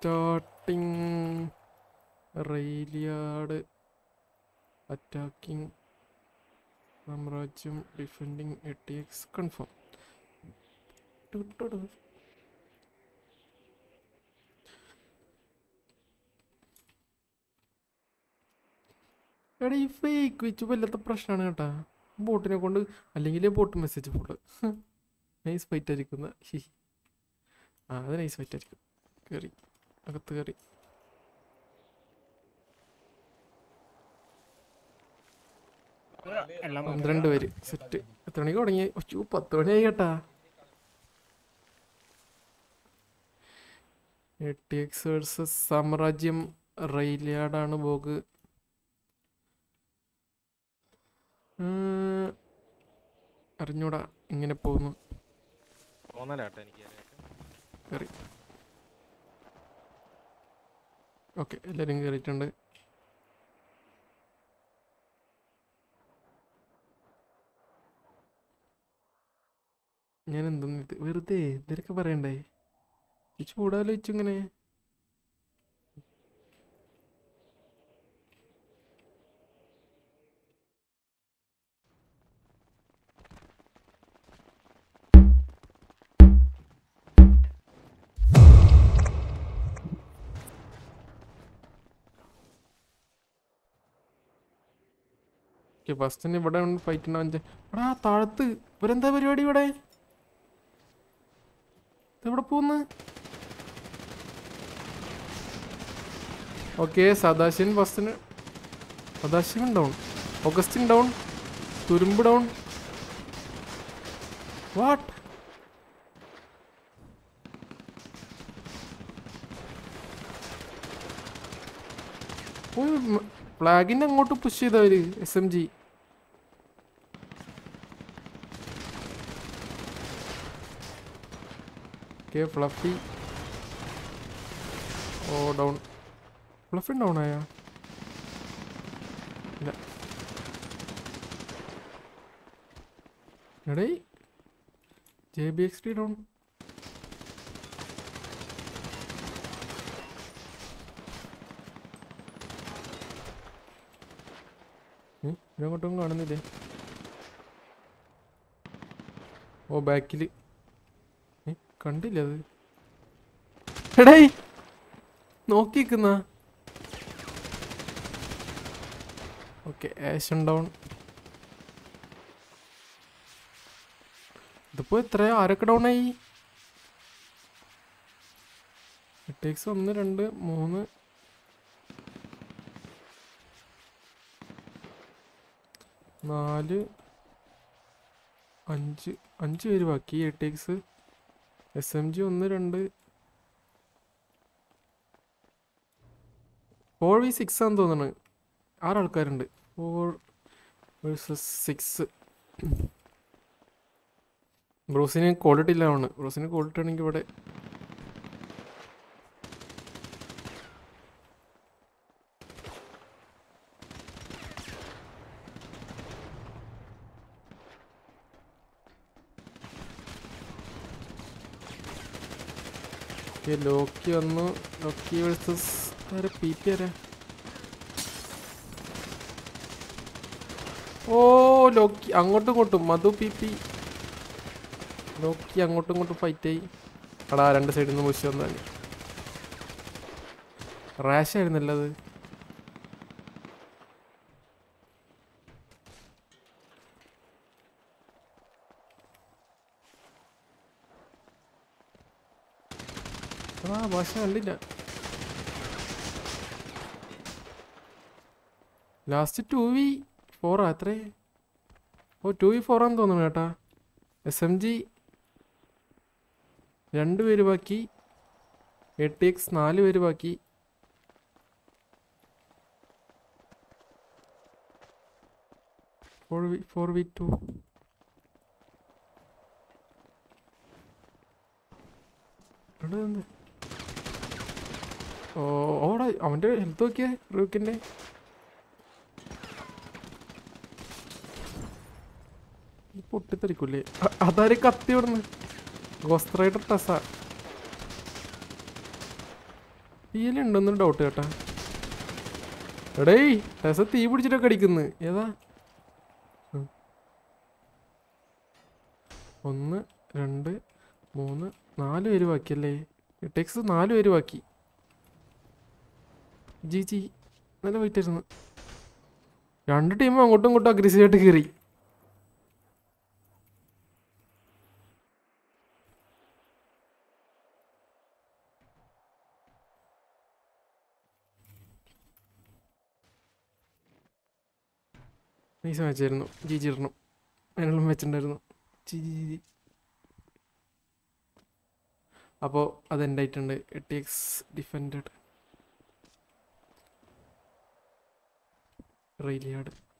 Starting റെയിലിയാട് attacking സാമ്രാജ്യം defending A T X confirm എടാ ഈ ഫേക്ക് വെച്ച് വല്ലാത്ത പ്രശ്നമാണ് കേട്ടാ ബോട്ടിനെ കൊണ്ട് അല്ലെങ്കിൽ bot message full nice fight ആയിരിക്കുന്ന ഹി ആ അത് നൈസ് ഫൈറ്റ് ആയിരിക്കും കയറി അകത്ത് കയറി എല്ലാം പന്ത്രണ്ട് പേര് സെറ്റ് എത്ര മണിക്ക് തുടങ്ങി ഒച്ചു പത്ത് മണിയായി കേട്ടാ എട്ടി എക്സ് വേഴ്സസ് സാമ്രാജ്യം റെയിലിയാടാണ് ബോഗ് ഉം, അറിഞ്ഞൂടാ ഇങ്ങനെ പോകുന്നു തോന്നലാട്ടോ എനിക്ക് കയറി ഓക്കെ എല്ലാവരും കയറിയിട്ടുണ്ട് ഞാൻ എന്തെന്ന് ഇത് വെറുതെ എന്തൊക്കെ പറയണ്ടേ ഈ ചൂടാലോചിച്ചു ഇങ്ങനെ ഫസ്റ്റ് തന്നെ ഇവിടെ ഫൈറ്റ് ഉണ്ടാവും എടാ താഴത്ത് ഇവരെന്താ പരിപാടി ഇവിടെ എവിടെ പോകുന്നു ഓക്കെ സദാശിവൻ ഫസ്റ്റിന് സദാശിവൻ ഡൗൺ ഓഗസ്റ്റിൻ ഡൗൺ തുരുമ്പ് ഡൗൺ വാട്ട് ഫ്ലാഗിന്റെ അങ്ങോട്ട് പുഷ് ചെയ്തവര് S M G okay fluffy ഓ ഡൗൺ ഫ്ലഫി ഡൗൺ ആയാ ഇല്ല എടേ J B X T down ഇങ്ങോട്ടും കാണുന്നില്ലേ ഓ ബാക്കിൽ കണ്ടില്ല അത് എടേ നോക്കിക്കുന്ന ഓക്കെ ആഷൻ ഡൗൺ ഇതിപ്പോ എത്ര ആരൊക്കെ ഡൗൺ ആയി എക്സ് ഒന്ന് രണ്ട് മൂന്ന് നാല് അഞ്ച് അഞ്ച് പേര് ബാക്കി എട്ട് എക്സ് എസ് എം ജി ഒന്ന് രണ്ട് ഫോർ വി സിക്സ് ആണെന്ന് തോന്നുന്നു ആറ് ആൾക്കാരുണ്ട് ഫോർ വേഴ്സസ് സിക്സ് ബ്രൂസിന് ക്വാളിറ്റി ഇല്ലാണ് ബ്രൂസിന് ക്വാളിറ്റി ആണെങ്കിൽ ഇവിടെ ഓക്കെ ലോക്കി വന്നു ലോക്കി വേഴ്സസ് ആരെ പി പി ആരാ ഓ ലോക്കി അങ്ങോട്ടും ഇങ്ങോട്ടും മധു പി പി ലോക്കി അങ്ങോട്ടും ഇങ്ങോട്ടും ഫൈറ്റ് ആയി എടാ രണ്ട് സൈഡിൽ നിന്ന് മുഷി വന്നാൽ റാഷ് ആയിരുന്നല്ലോ അത് ആ ഭാഷ കണ്ടില്ല ലാസ്റ്റ് ടു വി ഫോറാ അത്രേ ഓ ടു വി ഫോറാന്ന് തോന്നുന്നു കേട്ടാ എസ് എം ജി രണ്ട് പേര് ബാക്കി എട്ട് എക്സ് നാല് പേര് ബാക്കി four V four V two എവിടെ നിന്ന് ഓ ഓടാ അവൻ്റെ ഹെൽത്ത് നോക്കിയേ റൂക്കിൻ്റെ പൊട്ടിത്തെറിക്കൂലേ അ- അതാര് കത്തി ഇവിടുന്ന് ഗോസ്ത്രൈഡർ ടസ ഇതിലുണ്ടെന്നൊരു ഡൗട്ട് കേട്ടാ എടേയ് ടെസ തീ പിടിച്ചിട്ടൊക്കെ അടിക്കുന്നു ഏതാ ഉം. ഒന്ന് രണ്ട് മൂന്ന് നാല് പേര് ബാക്കിയല്ലേ ടെക്സ് നാല് പേര് ബാക്കി ജി ജി നല്ല വെയിറ്റ് ആയിരുന്നു രണ്ട് ടീമും അങ്ങോട്ടും ഇങ്ങോട്ടും അഗ്രസീവായിട്ട് കയറി നൈസ് മാച്ചായിരുന്നു ജി ജി ഇടണം അതിനുള്ള വെച്ചിട്ടുണ്ടായിരുന്നു ജി ജി ജി അപ്പോൾ അത് എൻ്റെ ആയിട്ടുണ്ട് ടി എക്സ് ഡിഫൻഡഡ് റെയിലിയാട്